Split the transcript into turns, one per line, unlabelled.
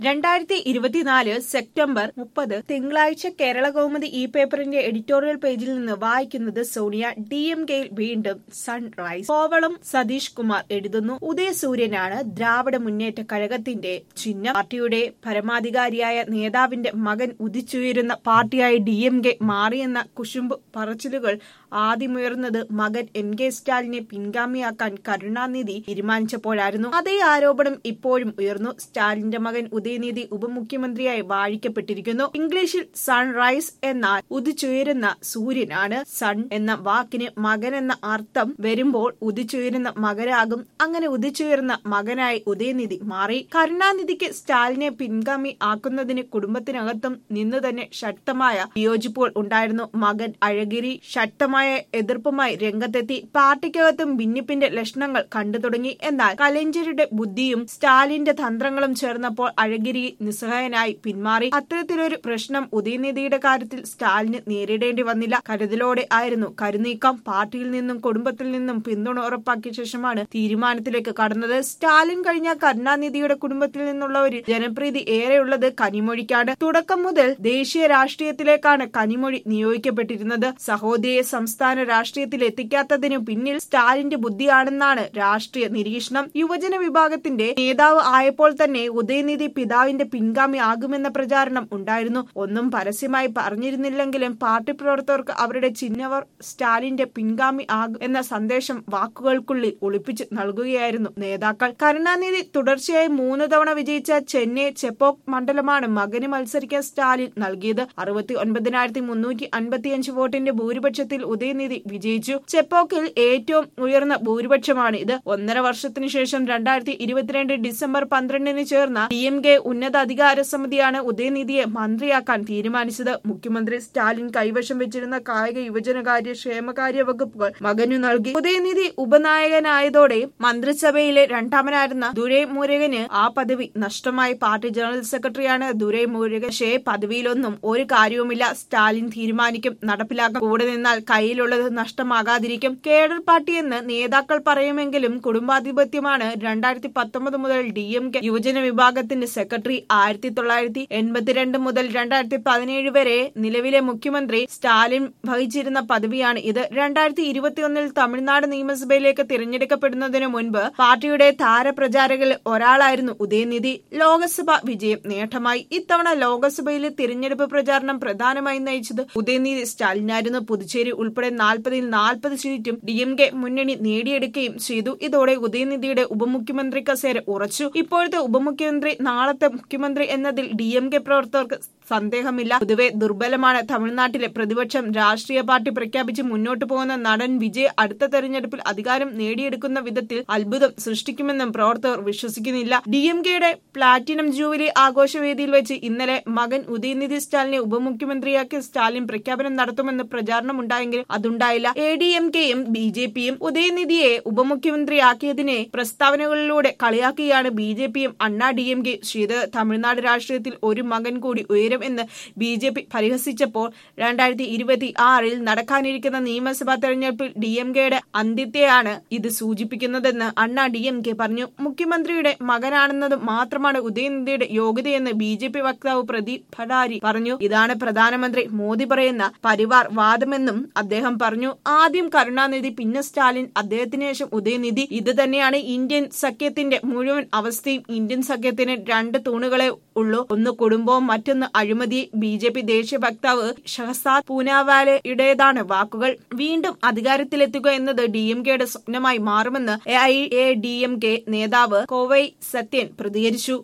രണ്ടായിരത്തി ഇരുപത്തിനാല് സെപ്റ്റംബർ മുപ്പത് തിങ്കളാഴ്ച കേരള കൗമുദി ഈ പേപ്പറിന്റെ എഡിറ്റോറിയൽ പേജിൽ നിന്ന് വായിക്കുന്നത് സോണിയ ഡി എം കെയിൽ വീണ്ടും സൺറൈസ് കോവളം സതീഷ് കുമാർ എഴുതുന്നു ഉദയസൂര്യനാണ് ദ്രാവിഡ മുന്നേറ്റ കഴകത്തിന്റെ ചിഹ്നം പാർട്ടിയുടെ പരമാധികാരിയായ നേതാവിന്റെ മകൻ ഉദിച്ചുയരുന്ന പാർട്ടിയായി ഡി എം കെ മാറിയെന്ന കുശുമ്പ് പറച്ചിലുകൾ ആദ്യമുയർന്നത് മകൻ എം കെ സ്റ്റാലിനെ പിൻഗാമിയാക്കാൻ കരുണാനിധി തീരുമാനിച്ചപ്പോഴായിരുന്നു അതേ ആരോപണം ഇപ്പോഴും ഉയർന്നു സ്റ്റാലിന്റെ മകൻ ഉദയനിധി ഉപമുഖ്യമന്ത്രിയായി വാഴിക്കപ്പെട്ടിരിക്കുന്നു ഇംഗ്ലീഷിൽ സൺറൈസ് എന്നാൽ ഉദിച്ചുയരുന്ന സൂര്യനാണ് സൺ എന്ന വാക്കിന് മകൻ എന്ന അർത്ഥം വരുമ്പോൾ ഉദിച്ചുയരുന്ന മകനാകും അങ്ങനെ ഉദിച്ചുയർന്ന മകനായി ഉദയനിധി മാറി കരുണാനിധിക്ക് സ്റ്റാലിനെ പിൻഗാമി ആക്കുന്നതിന് കുടുംബത്തിനകത്തും നിന്ന് തന്നെ ശക്തമായ വിയോജിപ്പുകൾ ഉണ്ടായിരുന്നു മകൻ അഴഗിരി ശക്തമായ എതിർപ്പുമായി രംഗത്തെത്തി പാർട്ടിക്കകത്തും ഭിന്നിപ്പിന്റെ ലക്ഷണങ്ങൾ കണ്ടു തുടങ്ങി എന്നാൽ കലഞ്ചേരിയുടെ ബുദ്ധിയും സ്റ്റാലിന്റെ തന്ത്രങ്ങളും ചേർന്നപ്പോൾ അഴഗിരി നിസ്സഹായനായി പിന്മാറി അത്തരത്തിലൊരു പ്രശ്നം ഉദയനിധിയുടെ കാര്യത്തിൽ സ്റ്റാലിന് നേരിടേണ്ടി വന്നില്ല കരുതലോടെ ആയിരുന്നു കരുനീക്കം പാർട്ടിയിൽ നിന്നും കുടുംബത്തിൽ നിന്നും പിന്തുണ ഉറപ്പാക്കിയ ശേഷമാണ് തീരുമാനത്തിലേക്ക് കടന്നത് സ്റ്റാലിൻ കഴിഞ്ഞ കരുണാനിധിയുടെ കുടുംബത്തിൽ നിന്നുള്ള ഒരു ജനപ്രീതി ഏറെയുള്ളത് കനിമൊഴിക്കാണ് തുടക്കം മുതൽ ദേശീയ രാഷ്ട്രീയത്തിലേക്കാണ് കനിമൊഴി നിയോഗിക്കപ്പെട്ടിരുന്നത് സഹോദരിയെ സംസ്ഥാന രാഷ്ട്രീയത്തിൽ എത്തിക്കാത്തതിനു പിന്നിൽ സ്റ്റാലിന്റെ ബുദ്ധിയാണെന്നാണ് രാഷ്ട്രീയ നിരീക്ഷണം യുവജന വിഭാഗത്തിന്റെ നേതാവ് ആയപ്പോൾ തന്നെ ഉദയനിധി പിതാവിന്റെ പിൻഗാമി ആകുമെന്ന പ്രചാരണം ഉണ്ടായിരുന്നു ഒന്നും പരസ്യമായി പറഞ്ഞിരുന്നില്ലെങ്കിലും പാർട്ടി പ്രവർത്തകർക്ക് അവരുടെ ചിഹ്നവർ സ്റ്റാലിന്റെ പിൻഗാമി ആകും എന്ന സന്ദേശം വാക്കുകൾക്കുള്ളിൽ ഒളിപ്പിച്ച് നൽകുകയായിരുന്നു നേതാക്കൾ കരുണാനിധി തുടർച്ചയായി മൂന്ന് തവണ വിജയിച്ച ചെന്നൈ ചെപ്പോക് മണ്ഡലമാണ് മകന് മത്സരിക്കാൻ സ്റ്റാലിൻ നൽകിയത് അറുപത്തി ഒൻപതിനായിരത്തി മുന്നൂറ്റി അൻപത്തിയഞ്ച് വോട്ടിന്റെ ഭൂരിപക്ഷത്തിൽ ഉദയനിധി വിജയിച്ചു ചെപ്പോക്കിൽ ഏറ്റവും ഉയർന്ന ഭൂരിപക്ഷമാണ് ഇത് ഒന്നര വർഷത്തിനു ശേഷം രണ്ടായിരത്തി ഇരുപത്തിരണ്ട് ഡിസംബർ പന്ത്രണ്ടിന് ചേർന്ന ഡി എം കെ ഉന്നത അധികാര സമിതിയാണ് ഉദയനിധിയെ മന്ത്രിയാക്കാൻ തീരുമാനിച്ചത് മുഖ്യമന്ത്രി സ്റ്റാലിൻ കൈവശം വെച്ചിരുന്ന കായിക യുവജനകാര്യ ക്ഷേമകാര്യ വകുപ്പുകൾ മകനു നൽകി ഉദയനിധി ഉപനായകനായതോടെ മന്ത്രിസഭയിലെ രണ്ടാമനായിരുന്ന ദുരൈ മുരുകന് ആ പദവി നഷ്ടമായി പാർട്ടി ജനറൽ സെക്രട്ടറിയാണ് ദുരൈ മുരുകൻ പക്ഷേ പദവിയിലൊന്നും ഒരു കാര്യവുമില്ല സ്റ്റാലിൻ തീരുമാനിക്കും നടപ്പിലാക്കും കൂടെ നിന്നാൽ കയ്യിലുള്ളത് നഷ്ടമാകാതിരിക്കും കേഡർ പാർട്ടി എന്ന് നേതാക്കൾ പറയുമെങ്കിലും കുടുംബാധിപത്യമാണ് രണ്ടായിരത്തി പത്തൊമ്പത് മുതൽ ഡി എം കെ യുവജന വിഭാഗത്തിന്റെ സെക്രട്ടറി ആയിരത്തി തൊള്ളായിരത്തി എൺപത്തിരണ്ട് മുതൽ രണ്ടായിരത്തി പതിനേഴ് വരെ നിലവിലെ മുഖ്യമന്ത്രി സ്റ്റാലിൻ വഹിച്ചിരുന്ന പദവിയാണ് ഇത് രണ്ടായിരത്തി ഇരുപത്തിയൊന്നിൽ തമിഴ്നാട് നിയമസഭയിലേക്ക് തിരഞ്ഞെടുക്കപ്പെടുന്നതിനു മുൻപ് പാർട്ടിയുടെ താരപ്രചാരകരിൽ ഒരാളായിരുന്നു ഉദയനിധി ലോക്സഭ വിജയം നേട്ടമായി ഇത്തവണ ലോക്സഭയിലെ തിരഞ്ഞെടുപ്പ് പ്രചാരണം പ്രധാനമായും നയിച്ചത് ഉദയനിധി സ്റ്റാലിനായിരുന്നു പുതുച്ചേരി ഉൾപ്പെടെ നാൽപ്പതിൽ നാൽപ്പത് സീറ്റും ഡി എം കെ മുന്നണി നേടിയെടുക്കുകയും ചെയ്തു ഇതോടെ ഉദയനിധിയുടെ ഉപമുഖ്യമന്ത്രി കസേര ഉറച്ചു ഇപ്പോഴത്തെ ഉപമുഖ്യമന്ത്രി നാളത്തെ മുഖ്യമന്ത്രി എന്നതിൽ ഡി എം കെ പ്രവർത്തകർക്ക് സന്ദേഹമില്ല പൊതുവെ ദുർബലമാണ് തമിഴ്നാട്ടിലെ പ്രതിപക്ഷം രാഷ്ട്രീയ പാർട്ടി പ്രഖ്യാപിച്ച് മുന്നോട്ടു പോകുന്ന നടൻ വിജയ് അടുത്ത തെരഞ്ഞെടുപ്പിൽ അധികാരം നേടിയെടുക്കുന്ന വിധത്തിൽ അത്ഭുതം സൃഷ്ടിക്കുമെന്നും പ്രവർത്തകർ വിശ്വസിക്കുന്നില്ല ഡി എം കെയുടെ പ്ലാറ്റിനം ജൂബിലി ആഘോഷവേദിയിൽ വെച്ച് ഇന്നലെ മകൻ ഉദയനിധി സ്റ്റാലിനെ ഉപമുഖ്യമന്ത്രിയാക്കി സ്റ്റാലിൻ പ്രഖ്യാപനം നടത്തുമെന്ന് പ്രചാരണം ഉണ്ടായെങ്കിൽ അതുണ്ടായില്ല എ ഡി എം കെയും ബി ജെ പിയും ഉദയനിധിയെ ഉപമുഖ്യമന്ത്രിയാക്കിയതിനെ പ്രസ്താവനകളിലൂടെ കളിയാക്കിയാണ് ബി ജെ പിയും അണ്ണാ ഡി എം കെ ചെയ്തത് തമിഴ്നാട് രാഷ്ട്രീയത്തിൽ ഒരു മകൻ കൂടി ഉയരും എന്ന് ബി ജെ പി പരിഹസിച്ചപ്പോൾ രണ്ടായിരത്തി ഇരുപത്തി ആറിൽ നടക്കാനിരിക്കുന്ന നിയമസഭാ തെരഞ്ഞെടുപ്പിൽ ഡി എം കെയുടെ അന്ത്യത്തെയാണ് ഇത് സൂചിപ്പിക്കുന്നതെന്ന് അണ്ണാ ഡി എം കെ പറഞ്ഞു മുഖ്യമന്ത്രിയുടെ മകനാണെന്നത് മാത്രമാണ് ഉദയനിധിയുടെ യോഗ്യതയെന്ന് ബി ജെ പി വക്താവ് പ്രദീപ് ഭടാരി പറഞ്ഞു ഇതാണ് പ്രധാനമന്ത്രി മോദി പറയുന്ന പരിവാർ വാദമെന്നും അദ്ദേഹം പറഞ്ഞു ആദ്യം കരുണാനിധി പിന്നെ സ്റ്റാലിൻ അദ്ദേഹത്തിന് ശേഷം ഉദയനിധി ഇത് തന്നെയാണ് ഇന്ത്യൻ സഖ്യത്തിന്റെ മുഴുവൻ അവസ്ഥയും ഇന്ത്യൻ സഖ്യത്തിന് രണ്ട് തൂണുകളെ ഉള്ളൂ ഒന്ന് കുടുംബവും മറ്റൊന്ന് അഴിമതി ബി ജെ പി ദേശീയ വക്താവ് ഷഹസാദ് പൂനാവാലയുടേതാണ് വാക്കുകൾ വീണ്ടും അധികാരത്തിലെത്തുക എന്നത് ഡി എം കെയുടെ സ്വപ്നമായി മാറുമെന്ന് A I A D M K നേതാവ് കോവൈ സത്യൻ പ്രതികരിച്ചു